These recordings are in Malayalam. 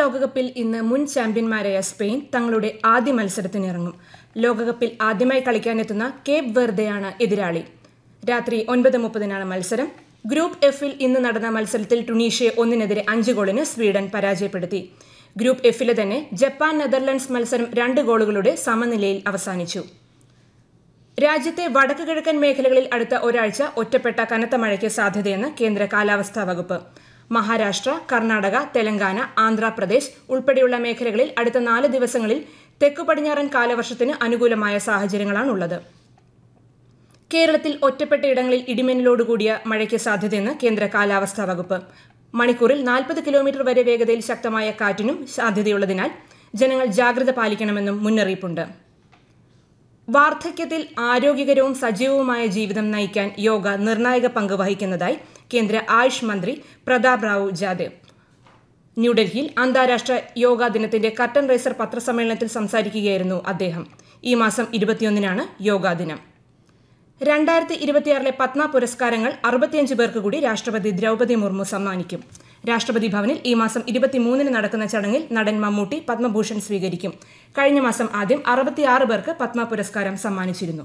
ലോകകപ്പിൽ ഇന്ന് മുൻ ചാമ്പ്യന്മാരായ സ്പെയിൻ തങ്ങളുടെ ആദ്യ മത്സരത്തിനിറങ്ങും ലോകകപ്പിൽ ആദ്യമായി കളിക്കാനെത്തുന്ന കേപ്പ് വെർദെയാണ് എതിരാളി രാത്രി ഒൻപത് മുപ്പതിനാണ് മത്സരം ഗ്രൂപ്പ് എഫിൽ ഇന്ന് നടന്ന മത്സരത്തിൽ ടുണീഷ്യയെ ഒന്നിനെതിരെ അഞ്ച് ഗോളിന് സ്വീഡൻ പരാജയപ്പെടുത്തി ഗ്രൂപ്പ് എഫിലെ തന്നെ ജപ്പാൻ നെതർലൻഡ്സ് മത്സരം രണ്ട് ഗോളുകളുടെ സമനിലയിൽ അവസാനിച്ചു രാജ്യത്തെ വടക്ക് കിഴക്കൻ മേഖലകളിൽ അടുത്ത ഒരാഴ്ച ഒറ്റപ്പെട്ട കനത്ത മഴയ്ക്ക് സാധ്യതയെന്ന് കേന്ദ്ര കാലാവസ്ഥാ വകുപ്പ് മഹാരാഷ്ട്ര കർണാടക തെലങ്കാന ആന്ധ്രാപ്രദേശ് ഉൾപ്പെടെയുള്ള മേഖലകളിൽ അടുത്ത നാല് ദിവസങ്ങളിൽ തെക്കു പടിഞ്ഞാറൻ കാലവർഷത്തിന് അനുകൂലമായ സാഹചര്യങ്ങളാണുള്ളത് കേരളത്തിൽ ഒറ്റപ്പെട്ട ഇടങ്ങളിൽ ഇടിമിന്നലോടുകൂടിയ മഴയ്ക്ക് സാധ്യതയെന്ന് കേന്ദ്ര കാലാവസ്ഥാ വകുപ്പ് മണിക്കൂറിൽ നാൽപ്പത് കിലോമീറ്റർ വരെ വേഗതയിൽ ശക്തമായ കാറ്റിനും സാധ്യതയുള്ളതിനാൽ ജനങ്ങൾ ജാഗ്രത പാലിക്കണമെന്നും മുന്നറിയിപ്പുണ്ട് വാർദ്ധക്യത്തിൽ ആരോഗ്യകരവും സജീവവുമായ ജീവിതം നയിക്കാൻ യോഗ നിർണായക പങ്ക് വഹിക്കുന്നതായി കേന്ദ്ര ആയുഷ് മന്ത്രി പ്രതാപ് റാവു ജാദേവ് ന്യൂഡൽഹിയിൽ അന്താരാഷ്ട്ര യോഗാ ദിനത്തിന്റെ കർട്ടൻ റൈസർ പത്രസമ്മേളനത്തിൽ സംസാരിക്കുകയായിരുന്നു അദ്ദേഹം ഈ മാസം ഇരുപത്തിയൊന്നിനാണ് യോഗാ ദിനം രണ്ടായിരത്തി ഇരുപത്തിയാറിലെ പത്മ പുരസ്കാരങ്ങൾ അറുപത്തിയഞ്ച് പേർക്ക് കൂടി രാഷ്ട്രപതി ദ്രൗപദി മുർമു സമ്മാനിക്കും രാഷ്ട്രപതി ഭവനിൽ ഈ മാസം ഇരുപത്തിമൂന്നിന് നടക്കുന്ന ചടങ്ങിൽ നടൻ മമ്മൂട്ടി പത്മഭൂഷൺ സ്വീകരിക്കും കഴിഞ്ഞ മാസം ആദ്യം അറുപത്തിയാറ് പേർക്ക് പത്മ പുരസ്കാരം സമ്മാനിച്ചിരുന്നു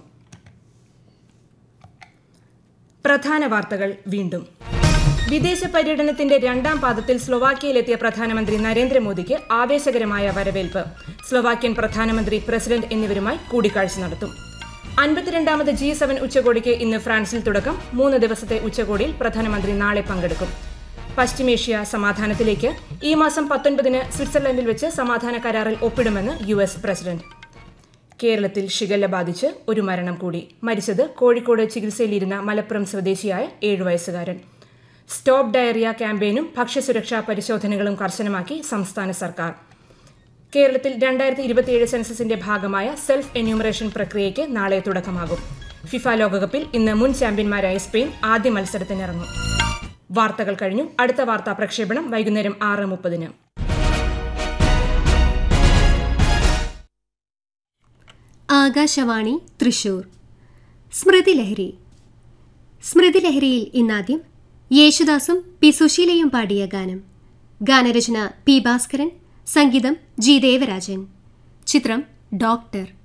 പ്രധാന വാർത്തകൾ വീണ്ടും വിദേശ പര്യടനത്തിന്റെ രണ്ടാം പാദത്തിൽ സ്ലൊവാക്യയിലെത്തിയ പ്രധാനമന്ത്രി നരേന്ദ്രമോദിക്ക് ആവേശകരമായ വരവേൽപ്പ് സ്ലൊവാക്യൻ പ്രധാനമന്ത്രി പ്രസിഡന്റ് എന്നിവരുമായി കൂടിക്കാഴ്ച നടത്തും അൻപത്തിരണ്ടാമത് ജി സെവൻ ഉച്ചകോടിക്ക് ഇന്ന് ഫ്രാൻസിൽ തുടക്കം മൂന്ന് ദിവസത്തെ ഉച്ചകോടിയിൽ പ്രധാനമന്ത്രി നാളെ പങ്കെടുക്കും പശ്ചിമേഷ്യ സമാധാനത്തിലേക്ക് ഈ മാസം പത്തൊൻപതിന് സ്വിറ്റ്സർലൻഡിൽ വെച്ച് സമാധാന കരാറിൽ ഒപ്പിടുമെന്ന് യു എസ് പ്രസിഡന്റ് കേരളത്തിൽ ഷിഗല്ല ബാധിച്ച് ഒരു മരണം കൂടി മരിച്ചത് കോഴിക്കോട് ചികിത്സയിലിരുന്ന മലപ്പുറം സ്വദേശിയായ ഏഴു വയസ്സുകാരൻ സ്റ്റോപ്പ് ഡയറിയ ക്യാമ്പയിനും ഭക്ഷ്യസുരക്ഷാ പരിശോധനകളും കർശനമാക്കി സംസ്ഥാന സർക്കാർ കേരളത്തിൽ രണ്ടായിരത്തി ഇരുപത്തിയേഴ് സെൻസസിന്റെ ഭാഗമായ സെൽഫ് എന്യൂമറേഷൻ പ്രക്രിയയ്ക്ക് നാളെ തുടക്കമാകും ഫിഫ ലോകകപ്പിൽ ഇന്ന് മുൻ ചാമ്പ്യന്മാരായ സ്പെയിൻ ആദ്യ മത്സരത്തിനിറങ്ങും വാർത്തകൾ കഴിഞ്ഞു അടുത്ത വാർത്താ പ്രക്ഷേപണം വൈകുന്നേരം ആറ് മുപ്പതിന് ആകാശവാണി തൃശൂർ സ്മൃതിലഹരി സ്മൃതിലഹരിയിൽ ഇന്നാദ്യം യേശുദാസും പി സുശീലയും പാടിയ ഗാനം ഗാനരചന പി ഭാസ്കരൻ സംഗീതം ജി ദേവരാജൻ ചിത്രം ഡോക്ടർ